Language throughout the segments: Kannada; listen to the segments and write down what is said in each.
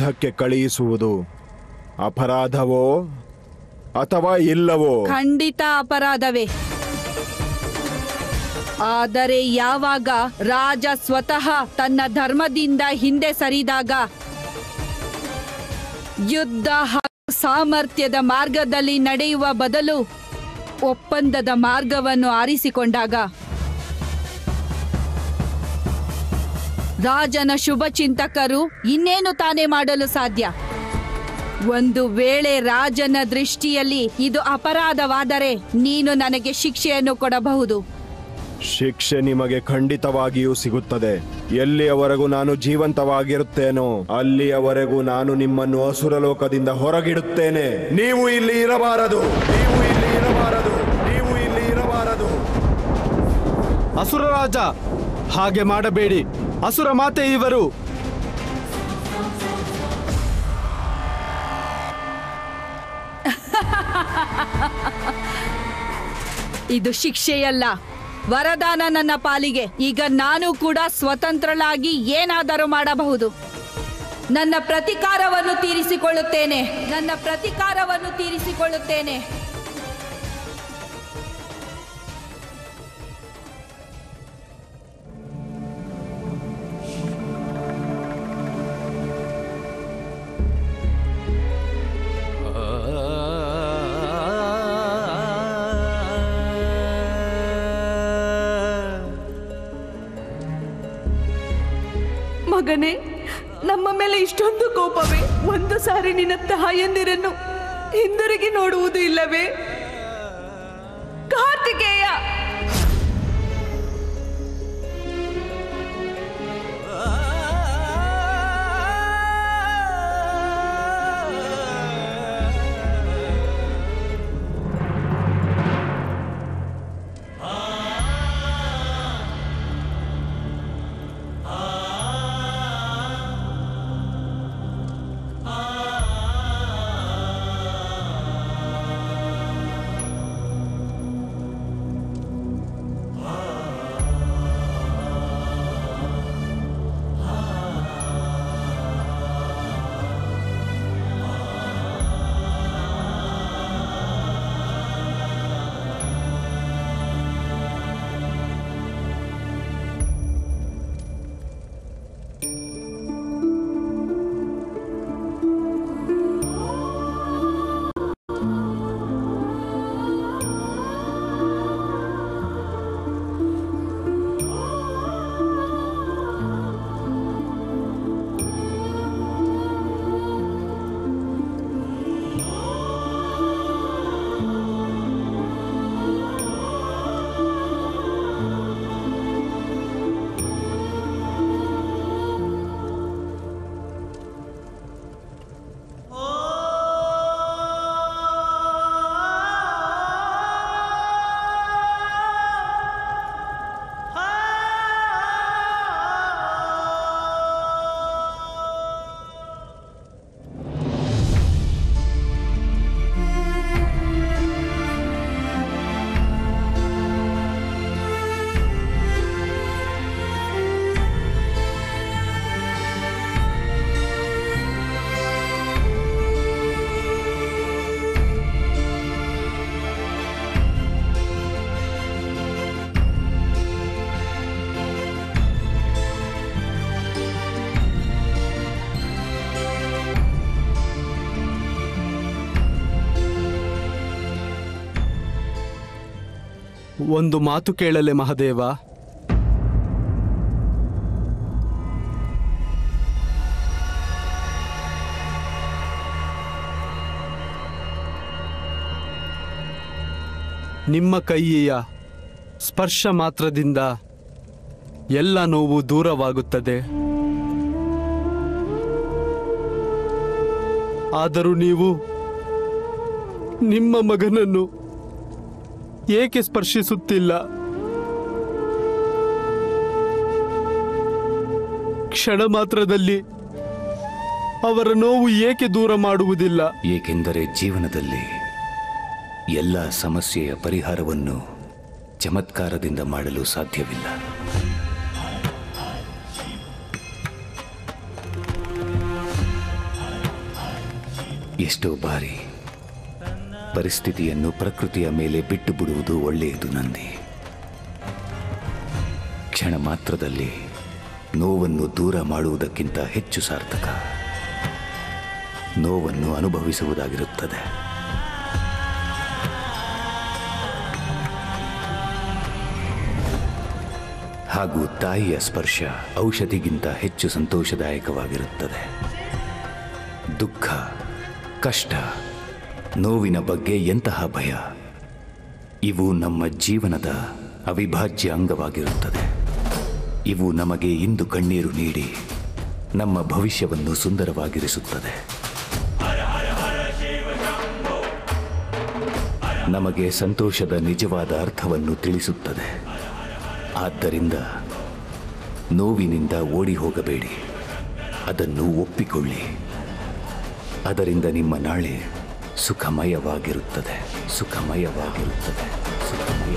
ಯುದ್ಧಕ್ಕೆ ಕಳುಹಿಸುವುದು ಅಪರಾಧವೋ ಅಥವಾ ಇಲ್ಲವೋ ಖಂಡಿತ ಅಪರಾಧವೇ ಆದರೆ ಯಾವಾಗ ರಾಜ ಸ್ವತಃ ತನ್ನ ಧರ್ಮದಿಂದ ಹಿಂದೆ ಸರಿದಾಗ ಯುದ್ಧ ಹಾಗೂ ಸಾಮರ್ಥ್ಯದ ಮಾರ್ಗದಲ್ಲಿ ನಡೆಯುವ ಬದಲು ಒಪ್ಪಂದದ ಮಾರ್ಗವನ್ನು ಆರಿಸಿಕೊಂಡಾಗ ರಾಜನ ಶುಭ ಚಿಂತಕರು ಇನ್ನೇನು ತಾನೇ ಮಾಡಲು ಸಾಧ್ಯ ಒಂದು ವೇಳೆ ರಾಜನ ದೃಷ್ಟಿಯಲ್ಲಿ ಇದು ಅಪರಾಧವಾದರೆ ನೀನು ನನಗೆ ಶಿಕ್ಷೆಯನ್ನು ಕೊಡಬಹುದು ಶಿಕ್ಷೆ ನಿಮಗೆ ಖಂಡಿತವಾಗಿಯೂ ಸಿಗುತ್ತದೆ ಎಲ್ಲಿಯವರೆಗೂ ನಾನು ಜೀವಂತವಾಗಿರುತ್ತೇನೋ ಅಲ್ಲಿಯವರೆಗೂ ನಾನು ನಿಮ್ಮನ್ನು ಅಸುರಲೋಕದಿಂದ ಹೊರಗಿಡುತ್ತೇನೆ ನೀವು ಇಲ್ಲಿ ಇರಬಾರದು ನೀವು ಇಲ್ಲಿ ಇರಬಾರದು ನೀವು ಇಲ್ಲಿ ಇರಬಾರದು ಅಸುರ ರಾಜ ಹಾಗೆ ಮಾಡಬೇಡಿ ಅಸುರ ಮಾತೆ ಇವರು ಇದು ಶಿಕ್ಷೆಯಲ್ಲ ವರದಾನ ನನ್ನ ಪಾಲಿಗೆ ಈಗ ನಾನು ಕೂಡ ಸ್ವತಂತ್ರಳಾಗಿ ಏನಾದರೂ ಮಾಡಬಹುದು ನನ್ನ ಪ್ರತಿಕಾರವನ್ನು ತೀರಿಸಿಕೊಳ್ಳುತ್ತೇನೆ ನನ್ನ ಪ್ರತಿಕಾರವನ್ನು ತೀರಿಸಿಕೊಳ್ಳುತ್ತೇನೆ ಮಗನೇ ನಮ್ಮ ಮೇಲೆ ಇಷ್ಟೊಂದು ಕೋಪವೇ ಒಂದು ಸಾರಿ ನಿನ್ನ ತಾಯಂದಿರನ್ನು ಹಿಂದಿರುಗಿ ನೋಡುವುದು ಇಲ್ಲವೇ ಕಾರ್ತಿಕೇಯ ಒಂದು ಮಾತು ಕೇಳಲೆ ಮಹದೇವ ನಿಮ್ಮ ಕೈಯಿಯ ಸ್ಪರ್ಶ ಮಾತ್ರದಿಂದ ಎಲ್ಲ ನೋವು ದೂರವಾಗುತ್ತದೆ ಆದರೂ ನೀವು ನಿಮ್ಮ ಮಗನನ್ನು ಏಕೆ ಸ್ಪರ್ಶಿಸುತ್ತಿಲ್ಲ ಕ್ಷಣ ಮಾತ್ರದಲ್ಲಿ ಅವರ ನೋವು ಏಕೆ ದೂರ ಮಾಡುವುದಿಲ್ಲ ಏಕೆಂದರೆ ಜೀವನದಲ್ಲಿ ಎಲ್ಲ ಸಮಸ್ಯೆಯ ಪರಿಹಾರವನ್ನು ಚಮತ್ಕಾರದಿಂದ ಮಾಡಲು ಸಾಧ್ಯವಿಲ್ಲ ಎಷ್ಟೋ ಬಾರಿ ಪರಿಸ್ಥಿತಿಯನ್ನು ಪ್ರಕೃತಿಯ ಮೇಲೆ ಬಿಟ್ಟು ಬಿಡುವುದು ಒಳ್ಳೆಯದು ನಂದಿ ಕ್ಷಣ ಮಾತ್ರದಲ್ಲಿ ನೋವನ್ನು ದೂರ ಮಾಡುವುದಕ್ಕಿಂತ ಹೆಚ್ಚು ಸಾರ್ಥಕ ನೋವನ್ನು ಅನುಭವಿಸುವುದಾಗಿರುತ್ತದೆ ಹಾಗೂ ತಾಯಿಯ ಸ್ಪರ್ಶ ಔಷಧಿಗಿಂತ ಹೆಚ್ಚು ಸಂತೋಷದಾಯಕವಾಗಿರುತ್ತದೆ ದುಃಖ ಕಷ್ಟ ನೋವಿನ ಬಗ್ಗೆ ಎಂತಹ ಭಯ ಇವು ನಮ್ಮ ಜೀವನದ ಅವಿಭಾಜ್ಯ ಅಂಗವಾಗಿರುತ್ತದೆ ಇವು ನಮಗೆ ಇಂದು ಕಣ್ಣೀರು ನೀಡಿ ನಮ್ಮ ಭವಿಷ್ಯವನ್ನು ಸುಂದರವಾಗಿರಿಸುತ್ತದೆ ನಮಗೆ ಸಂತೋಷದ ನಿಜವಾದ ಅರ್ಥವನ್ನು ತಿಳಿಸುತ್ತದೆ ಆದ್ದರಿಂದ ನೋವಿನಿಂದ ಓಡಿ ಹೋಗಬೇಡಿ ಅದನ್ನು ಒಪ್ಪಿಕೊಳ್ಳಿ ಅದರಿಂದ ನಿಮ್ಮ ನಾಳೆ ಸುಖಮಯವಾಗಿರುತ್ತದೆ ಸುಖಮಯವಾಗಿರುತ್ತದೆ ಸುಖಮಯ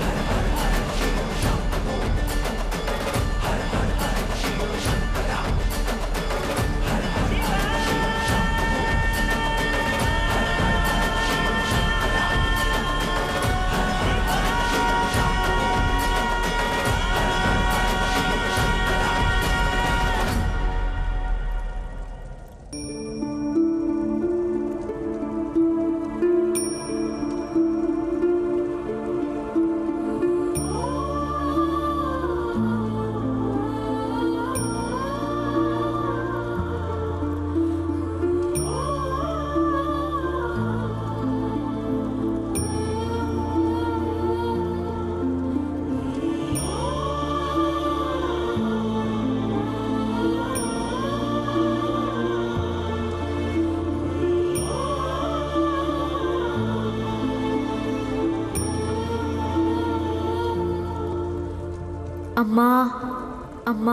ಅಮ್ಮ ಅಮ್ಮ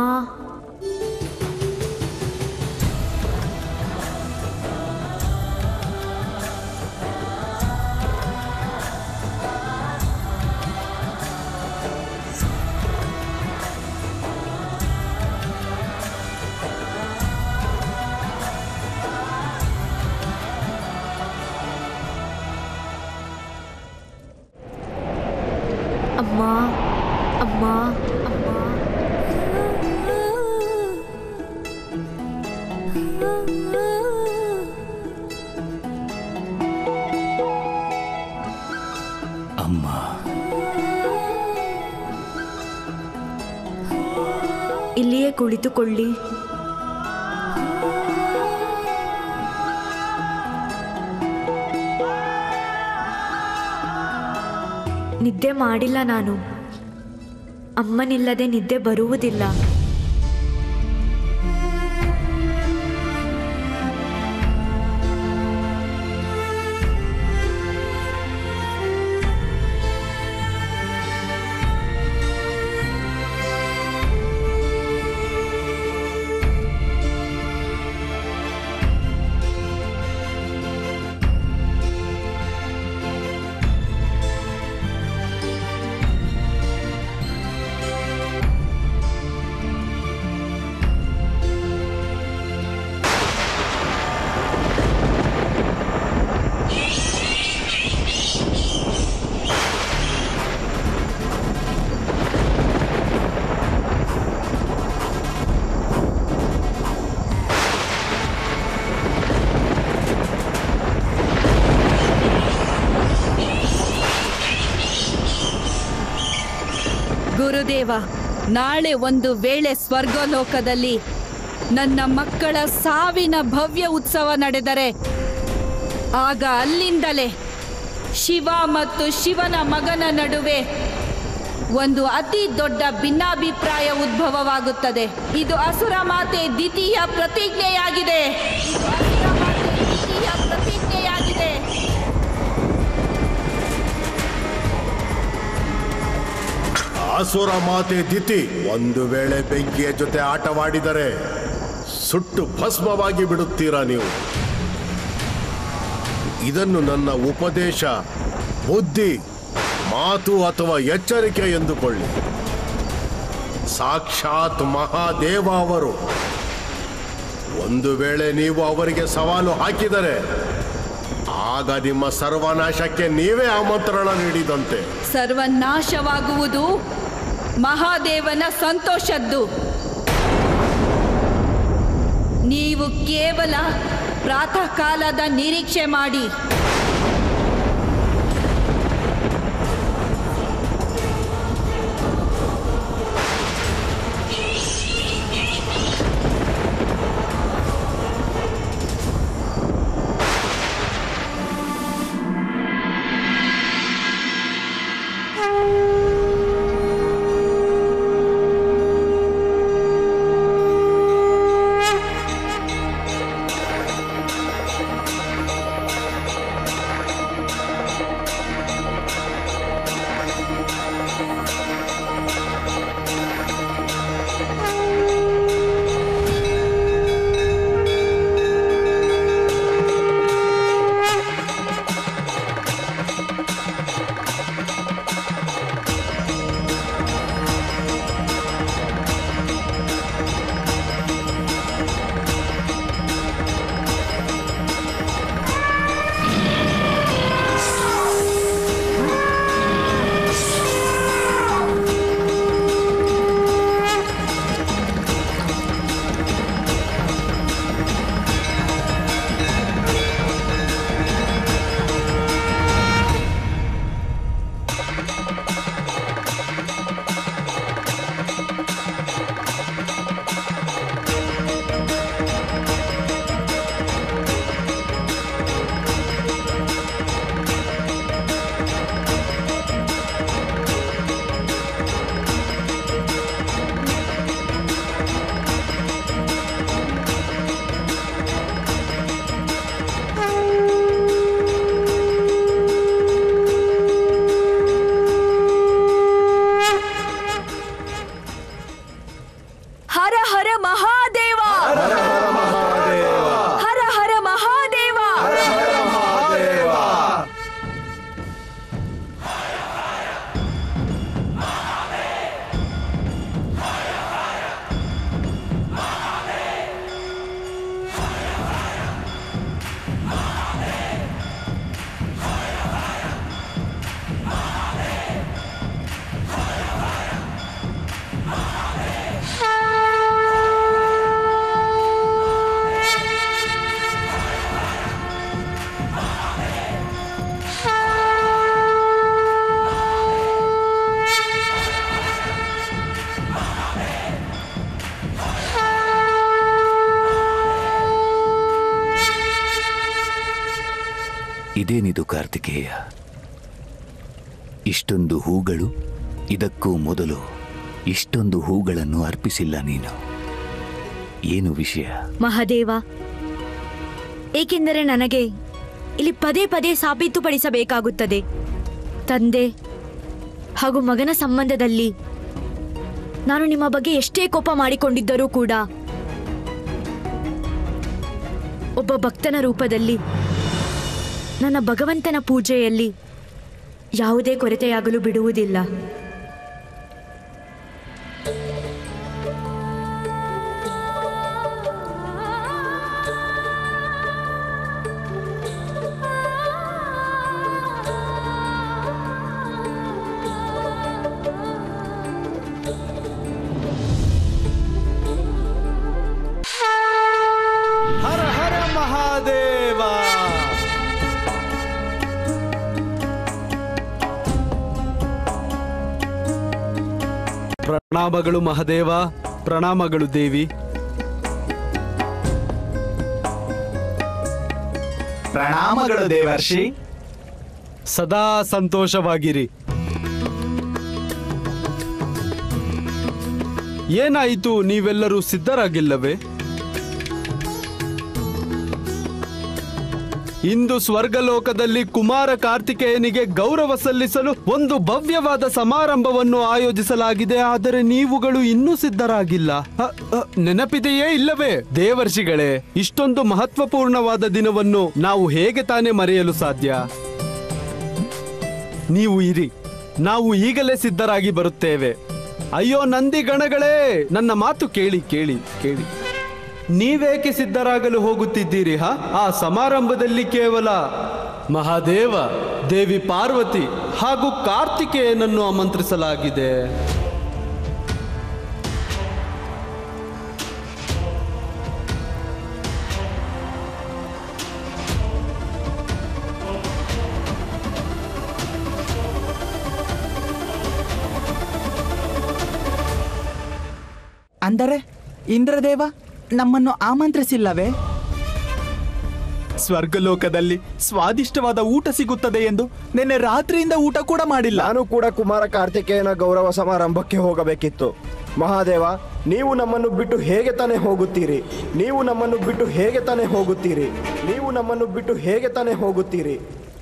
ಅಮ್ಮ ಅಮ್ಮ ಅಮ್ಮ ಅಮ್ಮ ಇಲ್ಲಿಯೇ ಕುಳಿತುಕೊಳ್ಳಿ ನಿದ್ದೆ ಮಾಡಿಲ್ಲ ನಾನು ಅಮ್ಮನಿಲ್ಲದೆ ನಿದ್ದೆ ಬರುವುದಿಲ್ಲ ಗುರುದೇವ ನಾಳೆ ಒಂದು ವೇಳೆ ಸ್ವರ್ಗಲೋಕದಲ್ಲಿ ನನ್ನ ಮಕ್ಕಳ ಸಾವಿನ ಭವ್ಯ ಉತ್ಸವ ನಡೆದರೆ ಆಗ ಅಲ್ಲಿಂದಲೇ ಶಿವ ಮತ್ತು ಶಿವನ ಮಗನ ನಡುವೆ ಒಂದು ಅತಿ ದೊಡ್ಡ ಭಿನ್ನಾಭಿಪ್ರಾಯ ಉದ್ಭವವಾಗುತ್ತದೆ ಇದು ಅಸುರ ಮಾತೆ ದ್ವಿತೀಯ ಪ್ರತಿಜ್ಞೆಯಾಗಿದೆ ಇದು ಅಸುರ ಮಾತೆ ದ್ವಿತೀಯ ಪ್ರತಿಜ್ಞೆಯಾಗಿದೆ ಆಸುರ ಮಾತೆ ದಿತಿ ಒಂದು ವೇಳೆ ಬೆಂಕಿಯ ಜೊತೆ ಆಟವಾಡಿದರೆ ಸುಟ್ಟು ಭಸ್ಮವಾಗಿ ಬಿಡುತ್ತೀರಾ ನೀವು ಇದನ್ನು ನನ್ನ ಉಪದೇಶ ಬುದ್ಧಿ ಮಾತು ಅಥವಾ ಎಚ್ಚರಿಕೆ ಎಂದುಕೊಳ್ಳಿ ಸಾಕ್ಷಾತ್ ಮಹಾದೇವ ಅವರು ಒಂದು ವೇಳೆ ನೀವು ಅವರಿಗೆ ಸವಾಲು ಹಾಕಿದರೆ ಆಗ ನಿಮ್ಮ ಸರ್ವನಾಶಕ್ಕೆ ನೀವೇ ಆಮಂತ್ರಣ ನೀಡಿದಂತೆ ಸರ್ವನಾಶವಾಗುವುದು ಮಹಾದೇವನ ಸಂತೋಷದ್ದು ನೀವು ಕೇವಲ ಪ್ರಾತಃ ಕಾಲದ ನಿರೀಕ್ಷೆ ಮಾಡಿ ಹರ ಹರ ಮಹಾದೇವ ಹರ ಹರ ಮಹಾದೇವ ಇದೇನಿದು ಕಾರ್ತಿಕೇಯ ಇಷ್ಟೊಂದು ಹೂಗಳು ಇದಕ್ಕೂ ಮೊದಲು ಇಷ್ಟೊಂದು ಹೂಗಳನ್ನು ಅರ್ಪಿಸಿಲ್ಲ ನೀನು ಏನು ವಿಷಯ ಮಹಾದೇವ ಏಕೆಂದರೆ ನನಗೆ ಇಲ್ಲಿ ಪದೇ ಪದೇ ಸಾಬೀತುಪಡಿಸಬೇಕಾಗುತ್ತದೆ ತಂದೆ ಹಾಗೂ ಮಗನ ಸಂಬಂಧದಲ್ಲಿ ನಾನು ನಿಮ್ಮ ಬಗ್ಗೆ ಎಷ್ಟೇ ಕೋಪ ಮಾಡಿಕೊಂಡಿದ್ದರೂ ಕೂಡ ಒಬ್ಬ ಭಕ್ತನ ರೂಪದಲ್ಲಿ ನನ್ನ ಭಗವಂತನ ಪೂಜೆಯಲ್ಲಿ ಯಾವುದೇ ಕೊರತೆಯಾಗಲು ಬಿಡುವುದಿಲ್ಲ ಹರ ಹರ ಮಹಾದೇವ ಪ್ರಣಾಮಗಳು ಮಹಾದೇವ ಪ್ರಣಾಮಗಳು ದೇವಿ ಪ್ರಣಾಮಗಳು ದೇವರ್ಷಿ ಸದಾ ಸಂತೋಷವಾಗಿರಿ ಏನಾಯಿತು ನೀವೆಲ್ಲರೂ ಸಿದ್ಧರಾಗಿಲ್ಲವೇ ಇಂದು ಸ್ವರ್ಗಲೋಕದಲ್ಲಿ ಕುಮಾರ ಕಾರ್ತಿಕೇಯನಿಗೆ ಗೌರವ ಸಲ್ಲಿಸಲು ಒಂದು ಭವ್ಯವಾದ ಸಮಾರಂಭವನ್ನು ಆಯೋಜಿಸಲಾಗಿದೆ ಆದರೆ ನೀವುಗಳು ಇನ್ನೂ ಸಿದ್ಧರಾಗಿಲ್ಲ ಅ, ಅ, ನೆನಪಿದೆಯೇ ಇಲ್ಲವೇ ದೇವರ್ಷಿಗಳೇ ಇಷ್ಟೊಂದು ಮಹತ್ವಪೂರ್ಣವಾದ ದಿನವನ್ನು ನಾವು ಹೇಗೆ ತಾನೇ ಮರೆಯಲು ಸಾಧ್ಯ ನೀವು ಇರಿ ನಾವು ಈಗಲೇ ಸಿದ್ಧರಾಗಿ ಬರುತ್ತೇವೆ ಅಯ್ಯೋ ನಂದಿ ಗಣಗಳೇ ನನ್ನ ಮಾತು ಕೇಳಿ ಕೇಳಿ ಕೇಳಿ ನೀವೇಕೆ ಸಿದ್ಧರಾಗಲು ಹೋಗುತ್ತಿದ್ದೀರಿ ಹಾ ಆ ಸಮಾರಂಭದಲ್ಲಿ ಕೇವಲ ಮಹಾದೇವ ದೇವಿ ಪಾರ್ವತಿ ಹಾಗೂ ಕಾರ್ತಿಕೇಯನನ್ನು ಆಮಂತ್ರಿಸಲಾಗಿದೆ ಅಂದರೆ ಇಂದ್ರದೇವ ನಮ್ಮನ್ನು ಆಮಂತ್ರಿಸಿಲ್ಲವೇ ಸ್ವರ್ಗಲೋಕದಲ್ಲಿ ಸ್ವಾದಿಷ್ಟವಾದ ಊಟ ಸಿಗುತ್ತದೆ ಎಂದು ನಿನ್ನೆ ರಾತ್ರಿಯಿಂದ ಊಟ ಕೂಡ ಮಾಡಿಲ್ಲ ನಾನು ಕೂಡ ಕುಮಾರ ಕಾರ್ತಿಕೇಯನ ಗೌರವ ಸಮಾರಂಭಕ್ಕೆ ಹೋಗಬೇಕಿತ್ತು ಮಹಾದೇವ ನೀವು ನಮ್ಮನ್ನು ಬಿಟ್ಟು ಹೇಗೆ ತಾನೇ ಹೋಗುತ್ತೀರಿ ನೀವು ನಮ್ಮನ್ನು ಬಿಟ್ಟು ಹೇಗೆ ತಾನೇ ಹೋಗುತ್ತೀರಿ ನೀವು ನಮ್ಮನ್ನು ಬಿಟ್ಟು ಹೇಗೆ ತಾನೇ ಹೋಗುತ್ತೀರಿ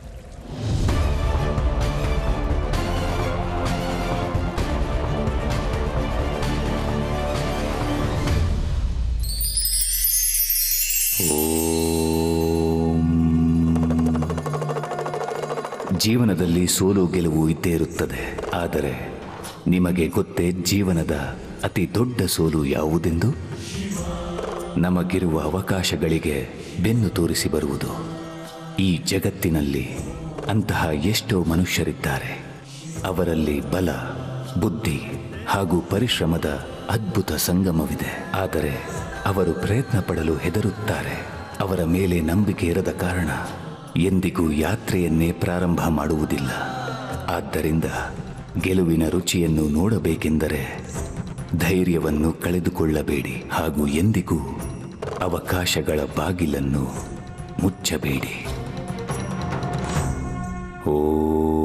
ಜೀವನದಲ್ಲಿ ಸೋಲು ಗೆಲುವು ಇದ್ದೇ ಇರುತ್ತದೆ ಆದರೆ ನಿಮಗೆ ಗೊತ್ತೇ ಜೀವನದ ಅತಿ ದೊಡ್ಡ ಸೋಲು ಯಾವುದೆಂದು ನಮಗಿರುವ ಅವಕಾಶಗಳಿಗೆ ಬೆನ್ನು ತೋರಿಸಿ ಬರುವುದು ಈ ಜಗತ್ತಿನಲ್ಲಿ ಅಂತಹ ಎಷ್ಟೋ ಮನುಷ್ಯರಿದ್ದಾರೆ ಅವರಲ್ಲಿ ಬಲ ಬುದ್ಧಿ ಹಾಗೂ ಪರಿಶ್ರಮದ ಅದ್ಭುತ ಸಂಗಮವಿದೆ ಆದರೆ ಅವರು ಪ್ರಯತ್ನ ಪಡಲು ಹೆದರುತ್ತಾರೆ ಅವರ ಮೇಲೆ ನಂಬಿಕೆ ಇರದ ಕಾರಣ ಎಂದಿಗೂ ಯಾತ್ರೆಯನ್ನೇ ಪ್ರಾರಂಭ ಮಾಡುವುದಿಲ್ಲ ಆದ್ದರಿಂದ ಗೆಲುವಿನ ರುಚಿಯನ್ನು ನೋಡಬೇಕೆಂದರೆ ಧೈರ್ಯವನ್ನು ಕಳೆದುಕೊಳ್ಳಬೇಡಿ ಹಾಗೂ ಎಂದಿಗೂ ಅವಕಾಶಗಳ ಬಾಗಿಲನ್ನು ಮುಚ್ಚಬೇಡಿ ಓ